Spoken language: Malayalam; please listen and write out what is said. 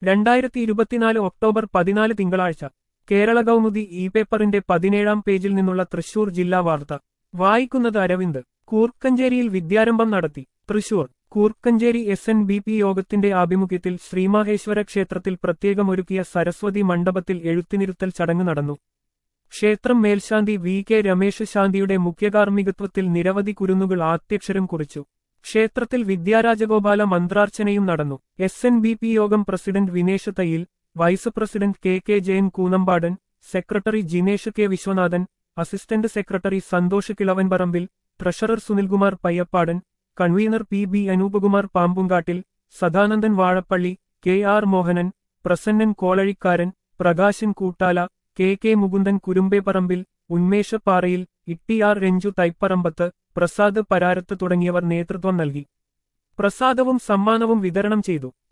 രണ്ടായിരത്തി ഇരുപത്തിനാല് ഒക്ടോബർ പതിനാല് തിങ്കളാഴ്ച കേരള കൗമുദി ഇ പേപ്പറിന്റെ പതിനേഴാം പേജിൽ നിന്നുള്ള തൃശൂർ ജില്ലാ വാർത്ത വായിക്കുന്നത് അരവിന്ദ് കൂർക്കഞ്ചേരിയിൽ വിദ്യാരംഭം നടത്തി Thrissur Koorkkenchery S N B P യോഗത്തിന്റെ ആഭിമുഖ്യത്തിൽ ശ്രീമാഹേശ്വര ക്ഷേത്രത്തിൽ പ്രത്യേകമൊരുക്കിയ സരസ്വതി മണ്ഡപത്തിൽ എഴുത്തിനിരുത്തൽ ചടങ്ങ് നടന്നു ക്ഷേത്രം മേൽശാന്തി വി കെ രമേശ് ശാന്തിയുടെ മുഖ്യകാർമ്മികത്വത്തിൽ നിരവധി കുരുന്നുകൾ ആദ്യക്ഷരം കുറിച്ചു ക്ഷേത്രത്തിൽ വിദ്യാരാജഗോപാല മന്ത്രാർച്ചനയും നടന്നു എസ് എൻ ബി പി യോഗം president Vinesh Thayyil vice president K K Jayan Koonampadan secretary Jinesh K Viswanathan assistant secretary Santhosh Kilavanparambil treasurer Sunilkumar Payyappadan convener P B Anoopkumar Pampunkattil Sadanandan Vazhappally K R Mohanan Prasannan Kolazhikkaran Prakashan Koottala K K Mukundan Kurumbeparambil Unmeshapparayil Itty R Ranju Thaiparambath Prasad Pararath തുടങ്ങിയവർ നേതൃത്വം നൽകി പ്രസാദവും സമ്മാനവും വിതരണം ചെയ്തു